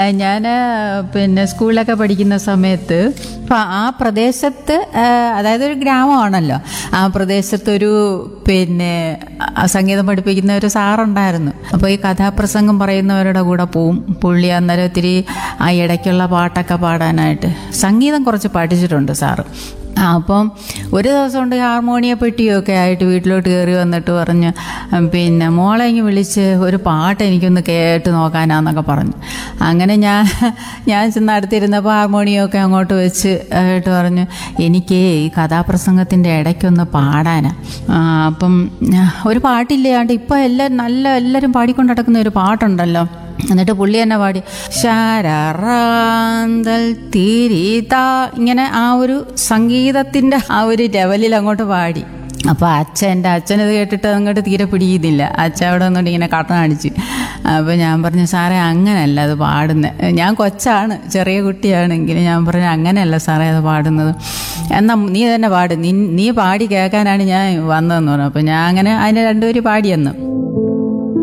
ഞാൻ പിന്നെ സ്കൂളിലൊക്കെ പഠിക്കുന്ന സമയത്ത് അപ്പം ആ പ്രദേശത്ത് ആ, അതായത് ഒരു ഗ്രാമമാണല്ലോ ആ പ്രദേശത്തൊരു പിന്നെ ആ, സംഗീതം പഠിപ്പിക്കുന്ന ഒരു സാറുണ്ടായിരുന്നു അപ്പോൾ ഈ കഥാപ്രസംഗം പറയുന്നവരുടെ കൂടെ പോവും പുള്ളി അന്നേരം ഒത്തിരി ആ ഇടയ്ക്കുള്ള പാട്ടൊക്കെ പാടാനായിട്ട് സംഗീതം കുറച്ച് പഠിച്ചിട്ടുണ്ട് സാറ് ആ, അപ്പം ഒരു ദിവസം കൊണ്ട് ഹാർമോണിയ പെട്ടിയൊക്കെ ആയിട്ട് വീട്ടിലോട്ട് കയറി വന്നിട്ട് പറഞ്ഞു ഉം, പിന്നെ മോളെ ഇങ്ങ് വിളിച്ച് ഒരു പാട്ട് എനിക്കൊന്ന് കേട്ട് നോക്കാനാന്നൊക്കെ പറഞ്ഞു അങ്ങനെ ഞാൻ ഞാൻ ചെന്ന് അടുത്തിരുന്നപ്പോൾ ഹാർമോണിയമൊക്കെ അങ്ങോട്ട് വെച്ച് ആയിട്ട് പറഞ്ഞു എനിക്ക് ഈ കഥാപ്രസംഗത്തിൻ്റെ ഇടയ്ക്കൊന്ന് പാടാനാ ആ, അപ്പം ആ, ഒരു പാട്ടില്ലാണ്ട് ഇപ്പം എല്ലാം നല്ല എല്ലാവരും പാടിക്കൊണ്ട് നടക്കുന്ന ഒരു പാട്ടുണ്ടല്ലോ എന്നിട്ട് പുള്ളി തന്നെ പാടി ശാരാന്തൽ തിരിത ഇങ്ങനെ ആ ഒരു സംഗീതത്തിന്റെ ആ ഒരു ലെവലിൽ അങ്ങോട്ട് പാടി അപ്പോൾ അച്ഛൻ എൻ്റെ അച്ഛൻ ഇത് കേട്ടിട്ട് അങ്ങോട്ട് തീരെ പിടിയുന്നില്ല അച്ഛൻ അവിടെ വന്നുകൊണ്ട് ഇങ്ങനെ കട്ടൻ അടിച്ച് അപ്പോൾ ഞാൻ പറഞ്ഞു സാറേ അങ്ങനെയല്ല അത് പാടുന്നത് ഞാൻ കൊച്ചാണ് ചെറിയ കുട്ടിയാണെങ്കിൽ ഞാൻ പറഞ്ഞു അങ്ങനെയല്ല സാറേ അത് പാടുന്നത് എന്നാൽ നീ തന്നെ പാട് നീ നീ പാടി കേൾക്കാനാണ് ഞാൻ വന്നതെന്ന് പറഞ്ഞു അപ്പോൾ ഞാൻ അങ്ങനെ അതിനെ രണ്ടുപേരും പാടിയെന്ന്